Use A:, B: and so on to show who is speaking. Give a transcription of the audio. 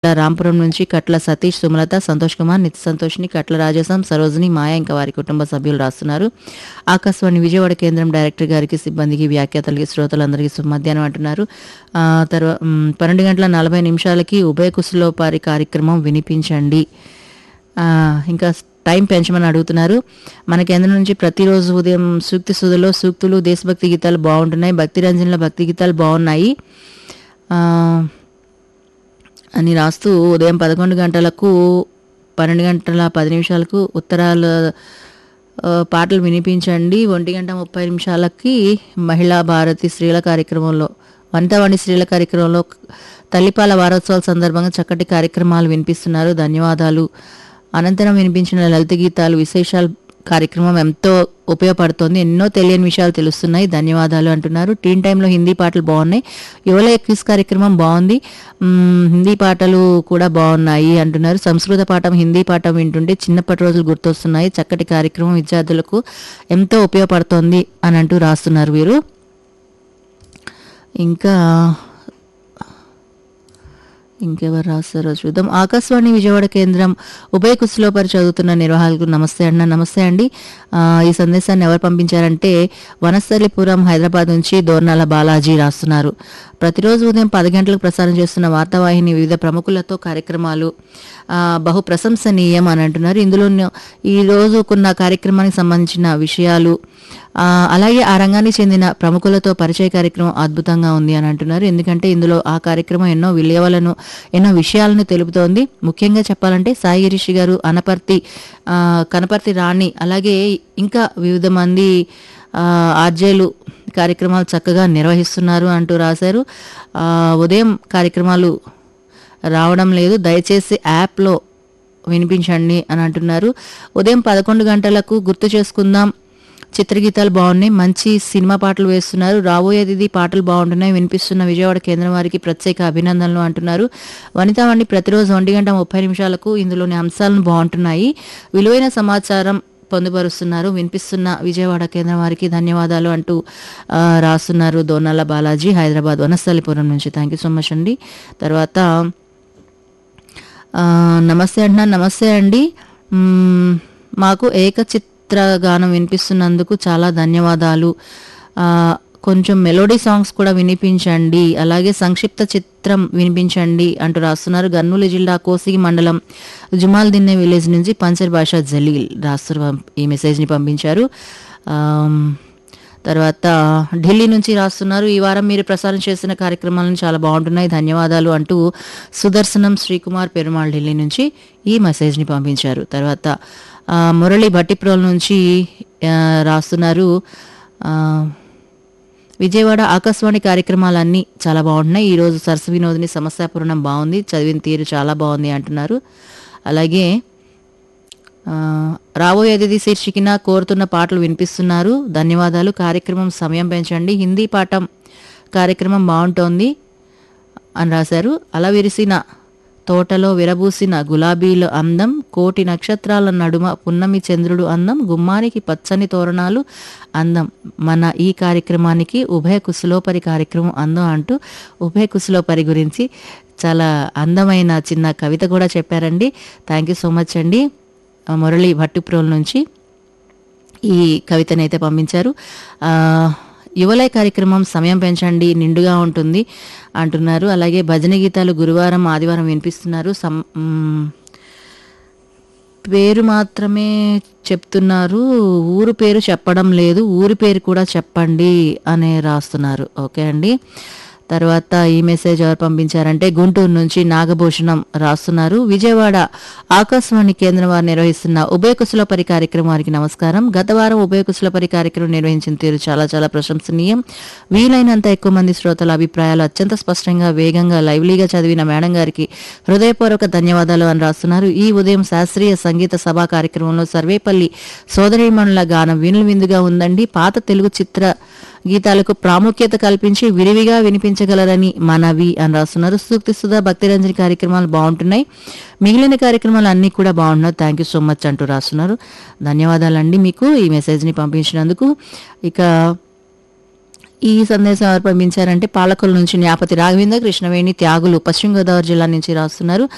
A: రాంపురం నుంచి కట్ల సతీష్ సుమలత సంతోష్ కుమార్ నిత్య సంతోష్ని కట్ల రాజసం సరోజిని మాయ ఇంకా వారి కుటుంబ సభ్యులు రాస్తున్నారు ఆకాశవాణి విజయవాడ కేంద్రం డైరెక్టర్ గారికి సిబ్బందికి వ్యాఖ్యాతలకి శ్రోతలందరికీ శుభ మధ్యాహ్నం అంటున్నారు తర్వాత పన్నెండు గంటల నలభై నిమిషాలకి ఉభయ కుశలోపారి కార్యక్రమం వినిపించండి ఆ, ఇంకా టైం పెంచమని అడుగుతున్నారు మన కేంద్రం నుంచి ప్రతిరోజు ఉదయం సూక్తి సుధలో సూక్తులు దేశభక్తి గీతాలు బాగుంటున్నాయి భక్తి రంజన్ల భక్తి గీతాలు బాగున్నాయి ఆ, అని రాస్తూ ఉదయం పదకొండు గంటలకు పన్నెండు గంటల పది నిమిషాలకు ఉత్తరాల ఆ, పాటలు వినిపించండి ఒంటి గంట ముప్పై నిమిషాలకి మహిళా భారతి స్త్రీల కార్యక్రమంలో వనితావాణి స్త్రీల కార్యక్రమంలో తల్లిపాల వారోత్సవాల సందర్భంగా చక్కటి కార్యక్రమాలు వినిపిస్తున్నారు ధన్యవాదాలు అనంతరం వినిపించిన లలిత గీతాలు విశేషాలు కార్యక్రమం ఎంతో ఉపయోగపడుతోంది ఎన్నో తెలియని విషయాలు తెలుస్తున్నాయి ధన్యవాదాలు అంటున్నారు టీన్ టైంలో హిందీ పాటలు బాగున్నాయి యువల క్విజ్ కార్యక్రమం బాగుంది మ్మ్, హిందీ పాటలు కూడా బాగున్నాయి అంటున్నారు సంస్కృత పాఠం హిందీ పాఠం వింటుంటే చిన్నప్పటి రోజులు గుర్తొస్తున్నాయి చక్కటి కార్యక్రమం విద్యార్థులకు ఎంతో ఉపయోగపడుతోంది అని అంటూ రాస్తున్నారు వీరు ఇంకా ఇంకెవరు రాస్తారో చూద్దాం ఆకాశవాణి విజయవాడ కేంద్రం ఉభయ కుశలోపరి చదువుతున్న నిర్వాహకులకు నమస్తే అన్న నమస్తే అండి ఆ, ఈ సందేశాన్ని ఎవరు పంపించారంటే వనస్థలిపురం హైదరాబాద్ నుంచి దోర్నాల బాలాజీ రాస్తున్నారు ప్రతిరోజు ఉదయం పది గంటలకు ప్రసారం చేస్తున్న వార్తావాహిని వివిధ ప్రముఖులతో కార్యక్రమాలు ఆ, బహు ప్రశంసనీయం అని అంటున్నారు ఇందులో ఈ రోజుకున్న కార్యక్రమానికి సంబంధించిన విషయాలు ఆ, అలాగే ఆ రంగానికి చెందిన ప్రముఖులతో పరిచయ కార్యక్రమం అద్భుతంగా ఉంది అని అంటున్నారు ఎందుకంటే ఇందులో ఆ కార్యక్రమం ఎన్నో విలువలను ఎన్నో విషయాలను తెలుపుతోంది ముఖ్యంగా చెప్పాలంటే సాయి రిషి గారు అనపర్తి ఆ, కనపర్తి రాణి అలాగే ఇంకా వివిధ మంది ఆ, ఆర్జేలు కార్యక్రమాలు చక్కగా నిర్వహిస్తున్నారు అంటూ రాశారు ఆ, ఉదయం కార్యక్రమాలు రావడం లేదు దయచేసి యాప్లో వినిపించండి అని అంటున్నారు ఉదయం పదకొండు గంటలకు గుర్తు చేసుకుందాం చిత్రగీతాలు బాగున్నాయి మంచి సినిమా పాటలు వేస్తున్నారు రాబోయేది పాటలు బాగుంటున్నాయి వినిపిస్తున్న విజయవాడ కేంద్రం వారికి ప్రత్యేక అభినందనలు అంటున్నారు వనితావాణి ప్రతిరోజు ఒంటి గంట ముప్పై నిమిషాలకు ఇందులోని అంశాలను బాగుంటున్నాయి విలువైన సమాచారం పొందుపరుస్తున్నారు వినిపిస్తున్న విజయవాడ కేంద్రం వారికి ధన్యవాదాలు అంటూ ఆ, రాస్తున్నారు దోనాల బాలాజీ హైదరాబాద్ వనస్థలిపురం నుంచి థ్యాంక్ యూ సో మచ్ అండి తర్వాత ఆ, నమస్తే అంటున్నాను నమస్తే అండి మ్మ్, మాకు ఏకచిత్ర గానం వినిపిస్తున్నందుకు చాలా ధన్యవాదాలు ఆ, కొంచెం మెలోడీ సాంగ్స్ కూడా వినిపించండి అలాగే సంక్షిప్త చిత్రం వినిపించండి అంటూ రాస్తున్నారు గన్నూలు జిల్లా కోసిగి మండలం జుమాల్ దిన్నే విలేజ్ నుంచి పంచర్ భాష జలీల్ రాస్తున్నారు ఈ మెసేజ్ని పంపించారు ఆమ్, తర్వాత ఢిల్లీ నుంచి రాస్తున్నారు ఈ వారం మీరు ప్రసారం చేసిన కార్యక్రమాలను చాలా బాగుంటున్నాయి ధన్యవాదాలు అంటూ సుదర్శనం శ్రీకుమార్ పెరుమాళ్ ఢిల్లీ నుంచి ఈ మెసేజ్ని పంపించారు తర్వాత ఆ, మురళి భట్టిప్రోల్ నుంచి ఆ, రాస్తున్నారు ఆ, విజయవాడ ఆకాశవాణి కార్యక్రమాలన్నీ చాలా బాగుంటున్నాయి ఈరోజు సరస వినోదిని సమస్యాపూర్ణం బాగుంది చదివిన తీరు చాలా బాగుంది అంటున్నారు అలాగే ఆ, రాబోయే అతిథి శీర్షికన కోరుతున్న పాటలు వినిపిస్తున్నారు ధన్యవాదాలు కార్యక్రమం సమయం పెంచండి హిందీ పాఠం కార్యక్రమం బాగుంటోంది అని రాశారు అలా విరిసిన తోటలో విరబూసిన గులాబీల అందం కోటి నక్షత్రాల నడుమ పున్నమి చంద్రుడు అందం గుమ్మానికి పచ్చని తోరణాలు అందం మన ఈ కార్యక్రమానికి ఉభయ కుశలోపరి కార్యక్రమం అందం అంటూ ఉభయ కుశలోపరి గురించి చాలా అందమైన చిన్న కవిత కూడా చెప్పారండి థ్యాంక్ యూ సో మచ్ అండి ఆ, మురళి భట్టుప్రోల్ నుంచి ఈ కవితను అయితే పంపించారు ఆ, యువలయ కార్యక్రమం సమయం పెంచండి నిండుగా ఉంటుంది అంటున్నారు అలాగే భజన గీతాలు గురువారం ఆదివారం వినిపిస్తున్నారు సం మ్, పేరు మాత్రమే చెప్తున్నారు ఊరు పేరు చెప్పడం లేదు ఊరి పేరు కూడా చెప్పండి అనే రాస్తున్నారు ఓకే అండి తర్వాత ఈ మెసేజ్ ఎవరు పంపించారంటే గుంటూరు నుంచి నాగభూషణం రాస్తున్నారు విజయవాడ ఆకాశవాణి కేంద్రం వారు నిర్వహిస్తున్న ఉభయ కుశలపరి కార్యక్రమం వారికి నమస్కారం గత వారం ఉభయ కుశలపరి కార్యక్రమం నిర్వహించిన తీరు చాలా చాలా ప్రశంసనీయం వీలైనంత ఎక్కువ మంది శ్రోతల అభిప్రాయాలు అత్యంత స్పష్టంగా వేగంగా లైవ్లీగా చదివిన మేడం గారికి హృదయపూర్వక ధన్యవాదాలు అని రాస్తున్నారు ఈ ఉదయం శాస్త్రీయ సంగీత సభా కార్యక్రమంలో సర్వేపల్లి సోదరీమణుల గానం వినులు విందుగా ఉందండి పాత తెలుగు చిత్ర గీతాలకు ప్రాముఖ్యత కల్పించి విరివిగా వినిపించగలరని మనవి అని రాస్తున్నారు సూక్తి సుధా భక్తిరంజని కార్యక్రమాలు బాగుంటున్నాయి మిగిలిన కార్యక్రమాలు అన్నీ కూడా బాగున్నాయి థ్యాంక్ యూ సో మచ్ అంటూ రాస్తున్నారు ధన్యవాదాలండి మీకు ఈ మెసేజ్ని పంపించినందుకు ఇక ఈ సందేశం ఎవరు పంపించారంటే పాలకొల నుంచి న్యాపతి రాఘవేంద్ర కృష్ణవేణి త్యాగులు పశ్చిమ గోదావరి జిల్లా నుంచి రాస్తున్నారు